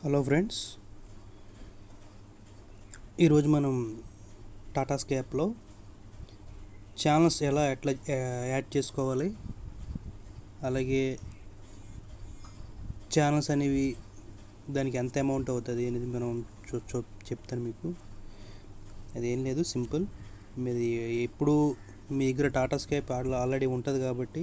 hello friends ఈరోజు మనం Tata స్కేప్లో channels ఎలా ఎట్లా యా- యాడ్ చేసుకోవాలి అలాగే ఛానల్స్ అనేవి దానికి ఎంత అమౌంట్ అవుతుంది అనేది మనం చూ చూ చెప్తాను మీకు అదేం లేదు సింపుల్ మీది ఎప్పుడు మీ దగ్గర టాటా స్కేప్ ఆల్రెడీ ఉంటుంది కాబట్టి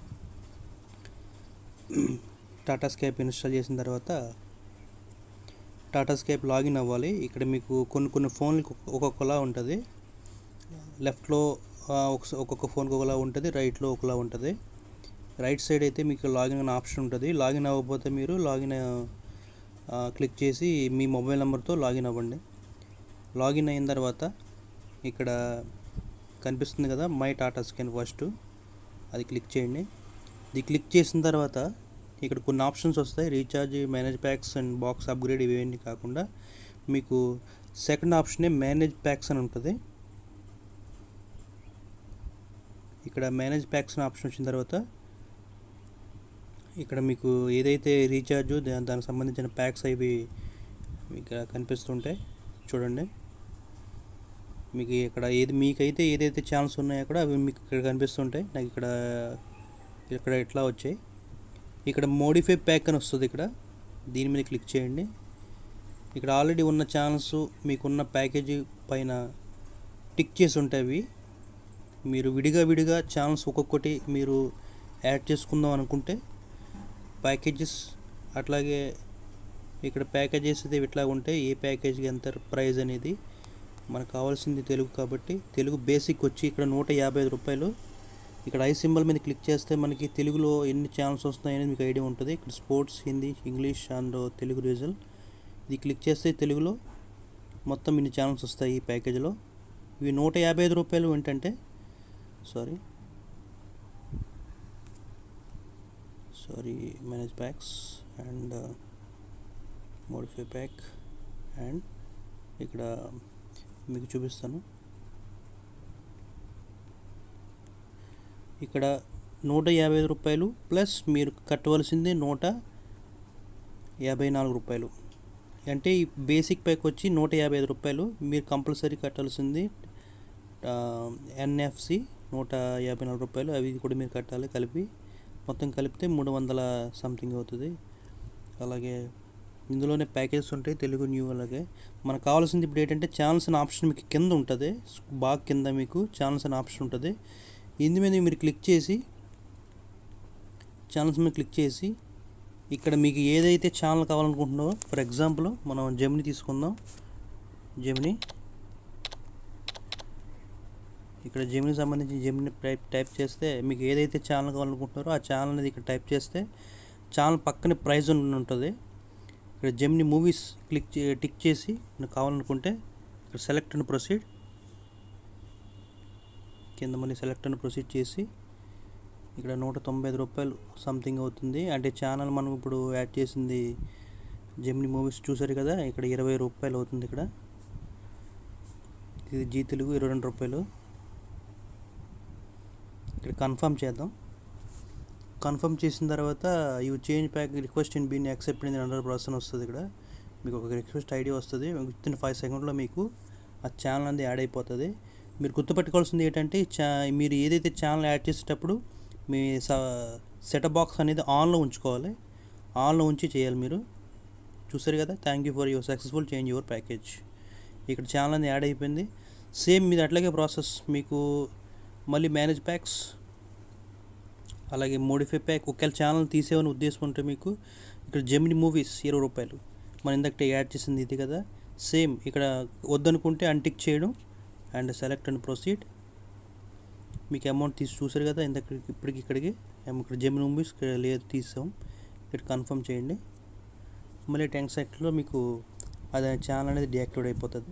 టాటా స్కేప్ ఇన్స్టాల్ చేసిన తర్వాత టాటా స్కేప్ లాగిన్ అవ్వాలి ఇక్కడ మీకు కొన్ని కొన్ని ఫోన్లకు ఒక్కొక్కలా ఉంటుంది లెఫ్ట్లో ఆ, ఒకస- ఒక్కొక్క ఫోన్కి ఒకలా ఉంటుంది రైట్లో ఒకలా ఉంటుంది రైట్ సైడ్ అయితే మీకు లాగిన్ అనే ఆప్షన్ ఉంటుంది లాగిన్ అవ్వకపోతే మీరు లాగిన్ ఆ, క్లిక్ చేసి మీ మొబైల్ నెంబర్తో లాగిన్ అవ్వండి లాగిన్ అయిన తర్వాత ఇక్కడ కనిపిస్తుంది కదా మై టాటా స్కాన్ ఫస్ట్ అది క్లిక్ చేయండి ఇది క్లిక్ చేసిన తర్వాత ఇక్కడ కొన్ని ఆప్షన్స్ వస్తాయి recharge manage packs and box upgrade ఇవేంటి కాకుండా మీకు సెకండ్ ఆప్షనే మేనేజ్ ప్యాక్స్ అని ఉంటుంది ఇక్కడ మేనేజ్ ప్యాక్స్ అని ఆప్షన్ వచ్చిన తర్వాత ఇక్కడ మీకు ఏదైతే రీఛార్జ్ దానికి సంబంధించిన ప్యాక్స్ అవి మీకు కనిపిస్తుంటాయి చూడండి మీకు ఇక్కడ ఏది మీకైతే ఏదైతే ఛానల్స్ ఉన్నాయో అక్కడ అవి మీకు ఇక్కడ కనిపిస్తుంటాయి నాకు ఇక్కడ ఇక్కడ ఇట్లా వచ్చాయి ఇక్కడ మోడిఫై ప్యాక్ అని వస్తుంది ఇక్కడ దీని మీద క్లిక్ చేయండి ఇక్కడ ఆల్రెడీ ఉన్న ఛానల్స్ మీకున్న ప్యాకేజీ పైన టిక్ చేసి ఉంటాయి అవి మీరు విడిగా విడిగా ఛానల్స్ ఒక్కొక్కటి మీరు యాడ్ చేసుకుందాం అనుకుంటే ప్యాకేజెస్ అట్లాగే ఇక్కడ ప్యాకేజెస్ అయితే ఇట్లా ఉంటాయి ఏ ప్యాకేజ్కి ఎంత ప్రైస్ అనేది మనకు కావాల్సింది తెలుగు కాబట్టి తెలుగు బేసిక్ వచ్చి ఇక్కడ నూట యాభై ఐదు రూపాయలు ఇక్కడ ఐ సింబల్ మీద క్లిక్ చేస్తే మనకి తెలుగులో ఎన్ని ఛానల్స్ వస్తున్నాయనేది మీకు ఐడియా ఉంటుంది ఇక్కడ sports Hindi English and Telugu region ఇది క్లిక్ చేస్తే తెలుగులో మొత్తం ఇన్ని ఛానల్స్ వస్తాయి ఈ ప్యాకేజీలో ఇవి నూట యాభై ఐదు రూపాయలు ఏంటంటే sorry sorry manage packs and modify pack and ఇక్కడ మీకు చూపిస్తాను ఇక్కడ నూట యాభై ఐదు రూపాయలు ప్లస్ మీరు కట్టవలసింది నూట యాభై నాలుగు రూపాయలు అంటే ఈ బేసిక్ ప్యాక్ వచ్చి నూట యాభై ఐదు రూపాయలు మీరు కంపల్సరీ కట్టాల్సింది ఎన్ఎఫ్సి నూట యాభై నాలుగు రూపాయలు అవి కూడా మీరు కట్టాలి కలిపి మొత్తం కలిపితే మూడు వందల సంథింగ్ అవుతుంది అలాగే ఇందులోనే ప్యాకేజెస్ ఉంటాయి తెలుగు న్యూ అలాగే మనకు కావాల్సింది ఇప్పుడు ఏంటంటే ఛానల్స్ అనే ఆప్షన్ మీకు కింద ఉంటుంది బాగా కింద మీకు ఛానల్స్ అనే ఆప్షన్ ఉంటుంది ఇందు మీద మీరు క్లిక్ చేసి ఛానల్స్ మీద క్లిక్ చేసి ఇక్కడ మీకు ఏదైతే ఛానల్ కావాలనుకుంటున్నారో ఫర్ ఎగ్జాంపుల్ మనం జెమిని తీసుకుందాం జెమిని ఇక్కడ జెమిని సంబంధించి జెమిని టైప్ టైప్ చేస్తే మీకు ఏదైతే ఛానల్ కావాలనుకుంటున్నారో ఆ ఛానల్ అనేది ఇక్కడ టైప్ చేస్తే ఛానల్ పక్కనే ప్రైజ్ ఉంటుంది ఇక్కడ జెమిని మూవీస్ క్లిక్ చే టిక్ చేసి మీకు కావాలనుకుంటే ఇక్కడ సెలెక్ట్ అండ్ ప్రొసీడ్ కింద మళ్ళీ సెలెక్ట్ అని ప్రొసీడ్ చేసి ఇక్కడ నూట తొంభై ఐదు రూపాయలు సంథింగ్ అవుతుంది అంటే ఛానల్ మనం ఇప్పుడు యాడ్ చేసింది జెమిని మూవీస్ చూసారు కదా ఇక్కడ ఇరవై రూపాయలు అవుతుంది ఇక్కడ ఇది జీ తెలుగు ఇరవై రెండు రూపాయలు ఇక్కడ కన్ఫర్మ్ చేద్దాం కన్ఫర్మ్ చేసిన తర్వాత you change pack request in been accept in under process వస్తుంది ఇక్కడ మీకు ఒక రిక్వెస్ట్ ఐడి వస్తుంది విత్ ఇన్ ఫైవ్ సెకండ్లో మీకు ఆ ఛానల్ అనేది యాడ్ అయిపోతుంది మీరు గుర్తుపెట్టుకోవాల్సింది ఏంటంటే చా మీరు ఏదైతే ఛానల్ యాడ్ చేసేటప్పుడు మీ సెటప్ బాక్స్ అనేది ఆన్లో ఉంచుకోవాలి ఆన్లో ఉంచి చేయాలి మీరు చూసారు కదా thank you for your successful change your package ఇక్కడ ఛానల్ అనేది యాడ్ అయిపోయింది సేమ్ మీది అట్లాగే ప్రాసెస్ మీకు మళ్ళీ మేనేజ్ ప్యాక్స్ అలాగే మోడిఫై ప్యాక్ ఒకవేళ ఛానల్ తీసేవని ఉద్దేశం ఉంటే మీకు ఇక్కడ జెమిని మూవీస్ ఇరవై రూపాయలు మనం ఇందాక యాడ్ చేసింది ఇది కదా సేమ్ ఇక్కడ వద్దనుకుంటే అన్టిక్ చేయడం అండ్ సెలెక్ట్ అండ్ ప్రొసీడ్ మీకు అమౌంట్ తీసి చూసారు కదా ఇందాక ఇప్పటికి ఇక్కడికి ఏమో ఇక్కడ జెమిని మూవీస్ ఇక్కడ లేదు తీసాం ఇక్కడ కన్ఫర్మ్ చేయండి మళ్ళీ టెన్ సెకండ్లో మీకు అది ఛానల్ అనేది డియాక్టివేట్ అయిపోతుంది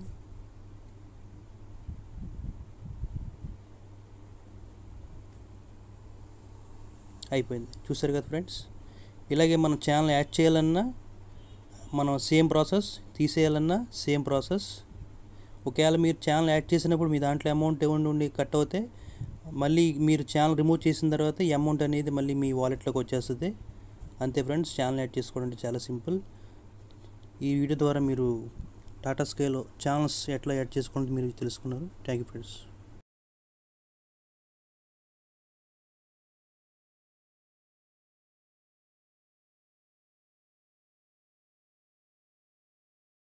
అయిపోయింది చూసారు కదా ఫ్రెండ్స్ ఇలాగే మనం ఛానల్ యాడ్ చేయాలన్నా మనం సేమ్ ప్రాసెస్ తీసేయాలన్నా సేమ్ ప్రాసెస్ ఒకవేళ మీరు ఛానల్ యాడ్ చేసినప్పుడు మీ దాంట్లో అమౌంట్ ఏమైనా ఉండి కట్ అవుతే మళ్ళీ మీరు ఛానల్ రిమూవ్ చేసిన తర్వాత ఈ అమౌంట్ అనేది మళ్ళీ మీ వాలెట్లోకి వచ్చేస్తుంది అంతే ఫ్రెండ్స్ ఛానల్ యాడ్ చేసుకోవడం అంటే చాలా సింపుల్ ఈ వీడియో ద్వారా మీరు టాటా స్కైలో ఛానల్స్ ఎట్లా యాడ్ చేసుకోవాలని మీరు తెలుసుకున్నారు థ్యాంక్ యూ ఫ్రెండ్స్